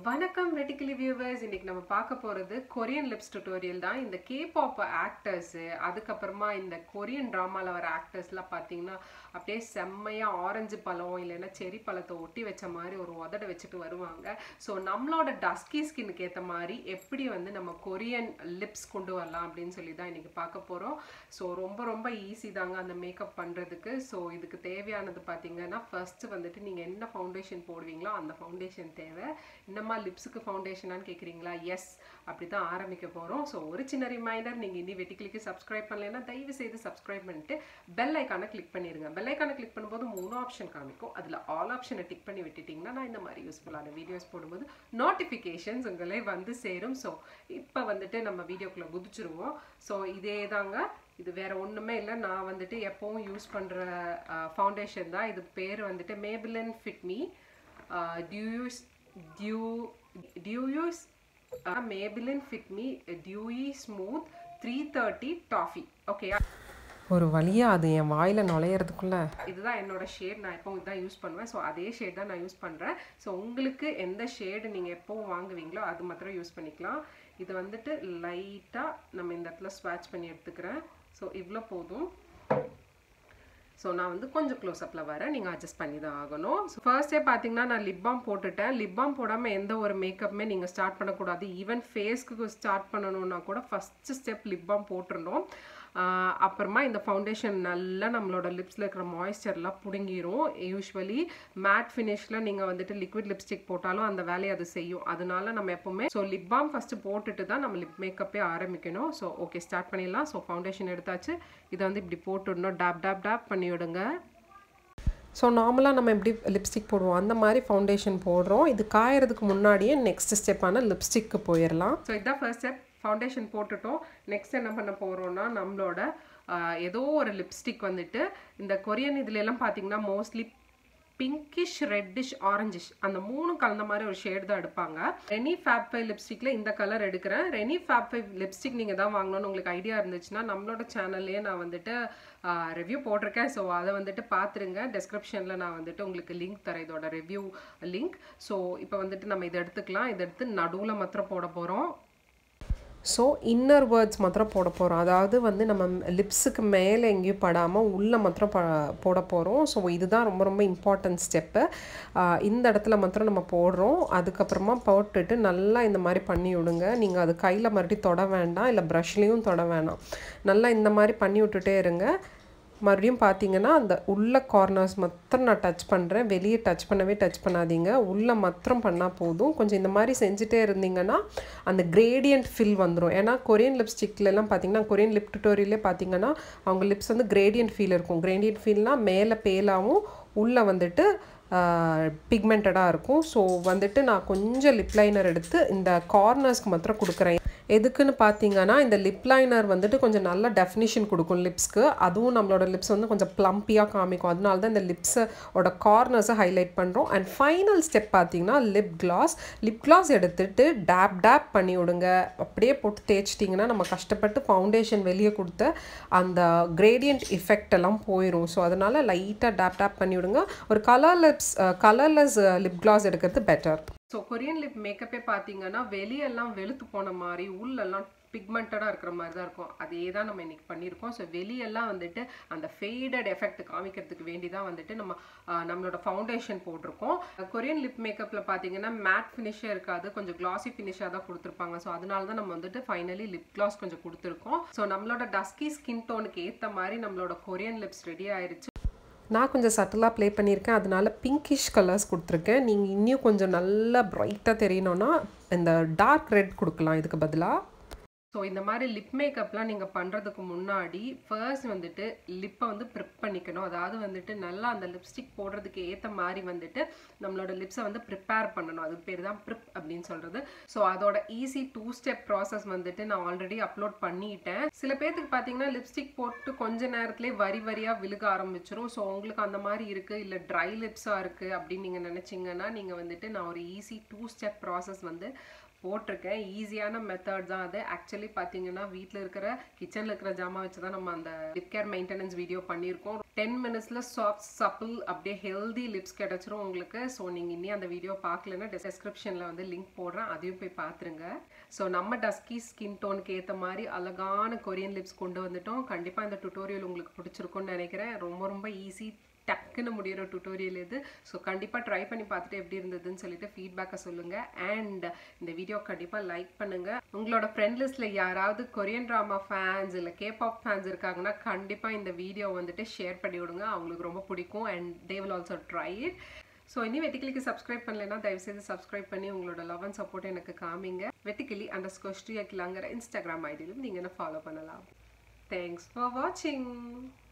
வணக்கம் ரெட்டிக்கலி வியூவர்ஸ் இன்னைக்கு நம்ம பார்க்க போகிறது கொரியன் லிப்ஸ் டுட்டோரியல் தான் இந்த கே பாப் ஆக்டர்ஸு அதுக்கப்புறமா இந்த கொரியன் ட்ராமாவில் வர ஆக்டர்ஸ்லாம் பார்த்தீங்கன்னா அப்படியே செம்மையாக ஆரஞ்சு பழம் இல்லைன்னா செரி பழத்தை ஒட்டி வச்ச மாதிரி ஒரு உதட வச்சுட்டு வருவாங்க ஸோ நம்மளோட டஸ்கி ஸ்கின்னுக்கு ஏற்ற மாதிரி எப்படி வந்து நம்ம கொரியன் லிப்ஸ் கொண்டு வரலாம் அப்படின்னு சொல்லி தான் இன்றைக்கி பார்க்க போகிறோம் ஸோ ரொம்ப ரொம்ப ஈஸி தாங்க அந்த மேக்கப் பண்ணுறதுக்கு ஸோ இதுக்கு தேவையானது பார்த்தீங்கன்னா ஃபர்ஸ்ட் வந்துட்டு நீங்கள் என்ன ஃபவுண்டேஷன் போடுவீங்களோ அந்த ஃபவுண்டேஷன் தேவை என்னம்மா லிப்ஸுக்கு ஃபவுண்டேஷனான்னு கேட்குறீங்களா எஸ் அப்படி தான் ஆரம்பிக்க போகிறோம் ஸோ ஒரு சின்ன ரிமைண்டர் நீங்கள் இனி வெட்டிக்கிளிக்கு சப்ஸ்கிரைப் பண்ணலைன்னா தயவு செய்து சப்ஸ்கிரைப் பண்ணிட்டு பெல் ஐக்கானை கிளிக் பண்ணிடுங்க பெல் ஐக்கானை கிளிக் பண்ணும்போது மூணு ஆப்ஷன் காமிக்கும் அதில் ஆல் ஆப்ஷனை டிக் பண்ணி விட்டுட்டிங்கன்னா நான் இந்த மாதிரி யூஸ்ஃபுல்லான வீடியோஸ் போடும்போது நோட்டிஃபிகேஷன்ஸ் உங்களே வந்து சேரும் ஸோ இப்போ வந்துட்டு நம்ம வீடியோக்குள்ளே குதிச்சிருவோம் ஸோ இதே தாங்க இது வேற ஒன்றுமே இல்லை நான் வந்துட்டு எப்போவும் யூஸ் பண்ணுற ஃபவுண்டேஷன் தான் இது பேர் வந்துட்டு Maybelline Fit Me dews dew dewy's Maybelline Fit Me dewy smooth three thirty toffee okay ஒரு வழியாக அது என் வாயில் நுழையிறதுக்குள்ள இதுதான் என்னோட ஷேட் நான் எப்பவும் இதுதான் யூஸ் பண்ணுவேன் ஸோ அதே ஷேட் தான் நான் யூஸ் பண்ணுறேன் ஸோ உங்களுக்கு எந்த ஷேடு நீங்கள் எப்போவும் வாங்குவீங்களோ அது மாத்திரம் யூஸ் பண்ணிக்கலாம் இது வந்துட்டு லைட்டாக நம்ம இந்த இடத்துல ஸ்வாட்ச் பண்ணி எடுத்துக்கிறேன் ஸோ இவ்வளோ போதும் ஸோ நான் வந்து கொஞ்சம் க்ளோஸ்அப்பில் வரேன் நீங்கள் அட்ஜஸ்ட் பண்ணி தான் ஆகணும் ஸோ ஃபர்ஸ்டே பார்த்தீங்கன்னா நான் லிப் பாம் போட்டுட்டேன் லிப் பாம் போடாமல் எந்த ஒரு மேக்கப்புமே நீங்கள் ஸ்டார்ட் பண்ணக்கூடாது ஈவன் ஃபேஸ்க்கு ஸ்டார்ட் பண்ணணும்னா கூட ஃபஸ்ட்டு ஸ்டெப் லிப் பாம் போட்டுருணும் அப்புறமா இந்த ஃபவுண்டேஷன் நல்லா நம்மளோட லிப்ஸில் இருக்கிற மாய்ஸ்சர்லாம் பிடுங்கிரும் யூஸ்வலி மேட் ஃபினிஷில் நீங்கள் வந்துட்டு லிக்விட் லிப்ஸ்டிக் போட்டாலும் அந்த வேலையை அது செய்யும் அதனால நம்ம எப்போவுமே ஸோ லிப் பாம் ஃபஸ்ட்டு போட்டுட்டு தான் நம்ம லிப் மேக்கப்பே ஆரம்பிக்கணும் ஸோ ஓகே ஸ்டார்ட் பண்ணிடலாம் ஸோ ஃபவுண்டேஷன் எடுத்தாச்சு இதை வந்து இப்படி போட்டுடணும் டேப் டேப் டேப் பண்ணி விடுங்க ஸோ நார்மலாக நம்ம எப்படி லிப்ஸ்டிக் போடுவோம் அந்த மாதிரி ஃபவுண்டேஷன் போடுறோம் இது காயறதுக்கு முன்னாடியே நெக்ஸ்ட் ஸ்டெப்பான லிப்ஸ்டிக்கு போயிடலாம் ஸோ இதுதான் ஃபர்ஸ்ட் ஸ்டெப் ஃபவுண்டேஷன் போட்டுட்டோம் நெக்ஸ்ட் என்ன பண்ண போகிறோம்னா நம்மளோட ஏதோ ஒரு லிப்ஸ்டிக் வந்துட்டு இந்த கொரியன் இதுல எல்லாம் பார்த்தீங்கன்னா மோஸ்ட்லி பிங்கிஷ் ரெட்டிஷ் ஆரஞ்சிஷ் அந்த மூணு கலந்த மாதிரி ஒரு ஷேட் தான் எடுப்பாங்க ரெனி ஃபேப் ஃபைவ் லிப்ஸ்டிக்கில் இந்த கலர் எடுக்கிறேன் ரெனி ஃபேப் ஃபைவ் லிப்ஸ்டிக் நீங்கள் தான் வாங்கணும்னு உங்களுக்கு ஐடியா இருந்துச்சுன்னா நம்மளோட சேனல்லையே நான் வந்துட்டு ரிவ்யூ போட்டிருக்கேன் ஸோ அதை வந்துட்டு பார்த்துருங்க டெஸ்கிரிப்ஷனில் நான் வந்துட்டு உங்களுக்கு லிங்க் தரேன் இதோட ரிவ்யூ லிங்க் ஸோ இப்போ வந்துட்டு நம்ம இதை எடுத்துக்கலாம் இதை எடுத்து நடுவில் மாத்திரம் போட போகிறோம் ஸோ இன்னர் வேர்ட்ஸ் மாத்திரம் போட போகிறோம் அதாவது வந்து நம்ம லிப்ஸுக்கு மேலே எங்கேயும் படாமல் உள்ளே மாத்திரம் ப போட போகிறோம் ஸோ இதுதான் ரொம்ப ரொம்ப இம்பார்ட்டன்ட் ஸ்டெப்பு இந்த இடத்துல மாத்திரம் நம்ம போடுறோம் அதுக்கப்புறமா போட்டுட்டு நல்லா இந்த மாதிரி பண்ணி விடுங்க நீங்கள் அது கையில் மறுபடியும் தொட வேண்டாம் இல்லை ப்ரஷ்லேயும் தொட வேணாம் நல்லா இந்த மாதிரி பண்ணி விட்டுட்டே இருங்க மறுபடியும் பார்த்தீங்கன்னா அந்த உள்ள கார்னர்ஸ் மாத்திரம் நான் டச் பண்ணுறேன் வெளியே டச் பண்ணவே டச் பண்ணாதீங்க உள்ளே மாத்திரம் பண்ணால் போதும் கொஞ்சம் இந்த மாதிரி செஞ்சுட்டே இருந்தீங்கன்னா அந்த கிரேடியன்ட் ஃபில் வந்துடும் ஏன்னா கொரியன் லிப்ஸ்டிக்லலாம் பார்த்தீங்கன்னா கொரியன் லிப் டுட்டோரியலே பார்த்தீங்கன்னா அவங்க லிப்ஸ் வந்து கிரேடியன்ட் ஃபீல் இருக்கும் கிரேடியன்ட் ஃபீல்னால் மேலே பேலாகவும் உள்ளே வந்துட்டு பிக்மெண்டடாக இருக்கும் ஸோ வந்துட்டு நான் கொஞ்சம் லிப் லைனர் எடுத்து இந்த கார்னர்ஸ்க்கு மாத்திரம் கொடுக்குறேன் எதுக்குன்னு பார்த்தீங்கன்னா இந்த லிப் லைனர் வந்துட்டு கொஞ்சம் நல்ல டெஃபினிஷன் கொடுக்கும் லிப்ஸ்க்கு அதுவும் நம்மளோட லிப்ஸ் வந்து கொஞ்சம் ப்ளம்பியாக காமிக்கும் அதனால தான் இந்த லிப்ஸோட கார்னர்ஸை ஹைலைட் பண்ணுறோம் அண்ட் ஃபைனல் ஸ்டெப் பார்த்தீங்கன்னா லிப் கிளாஸ் லிப் கிளாஸ் எடுத்துட்டு டேப் டேப் பண்ணி விடுங்க அப்படியே போட்டு தேய்ச்சிட்டிங்கன்னா நம்ம கஷ்டப்பட்டு ஃபவுண்டேஷன் வெளியே கொடுத்த அந்த கிரேடியன்ட் எஃபெக்ட் எல்லாம் போயிடும் ஸோ அதனால் லைட்டாக டேப் டேப் பண்ணி விடுங்க ஒரு colour lips colourless lip gloss எடுக்கிறது பெட்டர் ஸோ கொரியன் லிப் மேக்கப்பே பார்த்தீங்கன்னா வெளியெல்லாம் வெளுத்து போன மாதிரி உள்ளெல்லாம் பிக்மெண்டடாக இருக்கிற மாதிரி தான் இருக்கும் அதே தான் நம்ம இன்னைக்கு பண்ணியிருக்கோம் ஸோ வெளியெல்லாம் வந்துட்டு அந்த ஃபேடட் எஃபெக்ட் காமிக்கிறதுக்கு வேண்டி தான் வந்துட்டு நம்ம நம்மளோட ஃபவுண்டேஷன் போட்டிருக்கோம் கொரியன் லிப் மேக்கப்பில் பார்த்தீங்கன்னா மேட் ஃபினிஷே இருக்காது கொஞ்சம் கிளாசி ஃபினிஷாக தான் கொடுத்துருப்பாங்க ஸோ அதனால தான் நம்ம வந்துட்டு ஃபைனலி லிப் கிளாஸ் கொஞ்சம் கொடுத்துருக்கோம் ஸோ நம்மளோட டஸ்கி ஸ்கின் டோனுக்கு ஏற்ற மாதிரி நம்மளோட கொரியன் லிப்ஸ் ரெடி ஆயிருச்சு நான் கொஞ்சம் சட்டலாக ப்ளே பண்ணியிருக்கேன் அதனால பிங்கிஷ் கலர்ஸ் கொடுத்துருக்கேன் நீங்கள் இன்னும் கொஞ்சம் நல்லா ப்ரைட்டாக தெரியணும்னா இந்த டார்க் ரெட் கொடுக்கலாம் இதுக்கு பதிலாக ஸோ இந்த மாதிரி லிப் மேக்கப்லாம் நீங்கள் பண்ணுறதுக்கு முன்னாடி ஃபர்ஸ்ட் வந்துட்டு லிப்பை வந்து ப்ரிப் பண்ணிக்கணும் அதாவது வந்துட்டு நல்லா அந்த லிப்ஸ்டிக் போடுறதுக்கு ஏற்ற மாதிரி வந்துட்டு நம்மளோட லிப்ஸை வந்து ப்ரிப்பேர் பண்ணணும் அதுக்கு பேர் தான் ப்ரிப் அப்படின்னு சொல்கிறது ஸோ அதோட ஈஸி டூ ஸ்டெப் ப்ராசஸ் வந்துட்டு நான் ஆல்ரெடி அப்லோட் பண்ணிட்டேன் சில பேர்த்துக்கு பார்த்தீங்கன்னா லிப்ஸ்டிக் போட்டு கொஞ்ச நேரத்துலேயே வரி வரியாக விழுக ஆரம்பிச்சிரும் ஸோ உங்களுக்கு அந்த மாதிரி இருக்குது இல்லை ட்ரை லிப்ஸாக இருக்குது அப்படின்னு நீங்கள் நினச்சிங்கன்னா நீங்கள் வந்துட்டு நான் ஒரு ஈஸி டூ ஸ்டெப் ப்ராசஸ் வந்து போட்டிருக்கேன் ஈஸியான மெத்தட் தான் அது ஆக்சுவலி பார்த்தீங்கன்னா வீட்டில் இருக்கிற கிச்சனில் இருக்கிற ஜாமான் வச்சு தான் நம்ம அந்த லிப் கேர் மெயின்டெனன்ஸ் வீடியோ பண்ணியிருக்கோம் டென் மினிட்ஸில் சாஃப்ட் சப்பிள் அப்படியே ஹெல்தி லிப்ஸ் கிடச்சிரும் உங்களுக்கு ஸோ நீங்கள் இன்னும் அந்த வீடியோ பார்க்கலன்னா டிஸ்கிரிப்ஷனில் வந்து லிங்க் போடுறேன் அதையும் போய் பார்த்துருங்க ஸோ நம்ம டஸ்கி ஸ்கின் டோனுக்கு ஏற்ற மாதிரி அழகான கொரியன் லிப்ஸ் கொண்டு வந்துட்டோம் கண்டிப்பாக இந்த டுட்டோரியல் உங்களுக்கு பிடிச்சிருக்கும்னு நினைக்கிறேன் ரொம்ப ரொம்ப ஈஸி டக்குன்னு முடியிற டுட்டோரியல் இது ஸோ கண்டிப்பாக ட்ரை பண்ணி பார்த்துட்டு எப்படி இருந்ததுன்னு சொல்லிட்டு ஃபீட்பேக்கை சொல்லுங்கள் அண்ட் இந்த வீடியோ கண்டிப்பாக லைக் பண்ணுங்கள் உங்களோட ஃப்ரெண்ட் லிஸ்ட்டில் யாராவது கொரியன் ட்ராமா ஃபேன்ஸ் இல்லை கேபாப் ஃபேன்ஸ் இருக்காங்கன்னா கண்டிப்பாக இந்த வீடியோ வந்துட்டு ஷேர் பண்ணி விடுங்க அவங்களுக்கு ரொம்ப பிடிக்கும் and they will also try it so இனி வெட்டிக்கிளிக்கு சப்ஸ்கிரைப் பண்ணலைன்னா தயவுசெய்து சப்ஸ்கிரைப் பண்ணி உங்களோட லவ் அண்ட் சப்போர்ட் எனக்கு காமிங்க வெட்டிக்கிளி அண்டர் ஸ்கோஸ்டியாக்கிலாங்கிற இன்ஸ்டாகிராம் ஐடியிலும் நீங்கள் என்ன ஃபாலோ பண்ணலாம் தேங்க்ஸ் ஃபார் வாட்சிங்